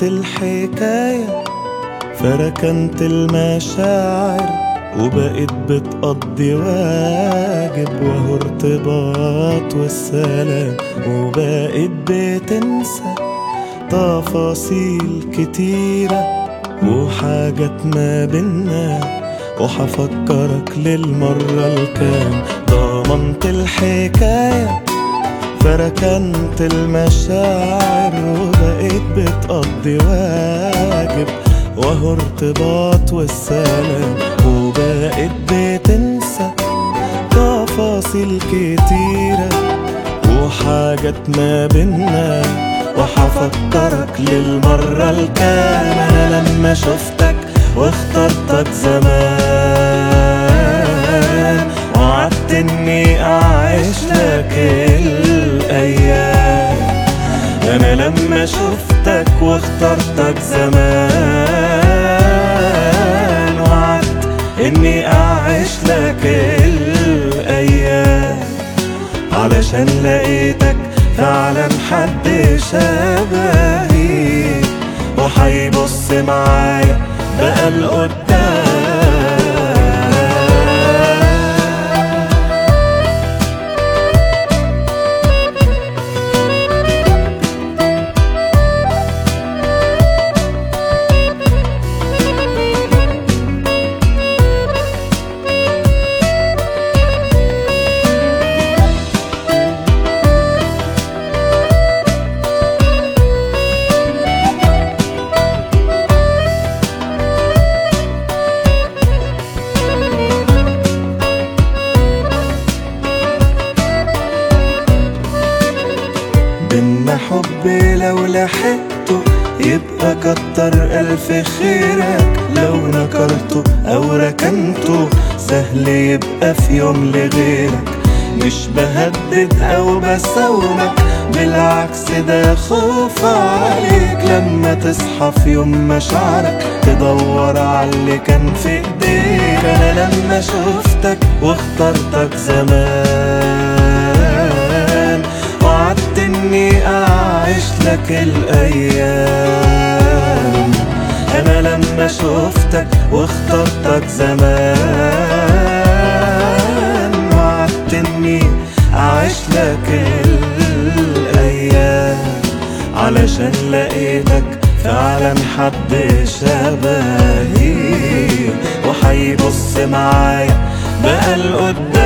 ضمنت الحكاية فركنت المشاعر وبقيت بتقضي واجب وهو ارتباط والسلام وبقيت بتنسى تفاصيل كتيرة وحاجات ما بينا وحفكرك للمرة الكام ضمنت الحكاية فركنت المشاعر وبقيت بتقضي واجب وهو ارتباط والسلام وبقيت بتنسى تفاصيل كتيرة وحاجات ما بينا وحفكرك للمرة الكام أنا لما شفتك واخترتك زمان وعدت إني أعيش لك الأيام أنا لما شفتك واخترتك زمان وعدت إني أعيش لك الأيام علشان لقيتك فعلا حد شبهي وحيبص معايا بقى لقدام بينا حب لو لحقته يبقى كتر ألف خيرك لو نكرته أو ركنته سهل يبقى في يوم لغيرك مش بهدد أو بساومك بالعكس ده خوف عليك لما تصحى في يوم مشاعرك تدور على اللي كان في ايديك انا لما شفتك واخترتك زمان وعدت اني اعيش لك الايام انا لما شفتك واخترتك زمان وعدت اني اعيش لك الايام علشان لقيتك فعلا حد شبهي وحيبص معايا بقى لقدام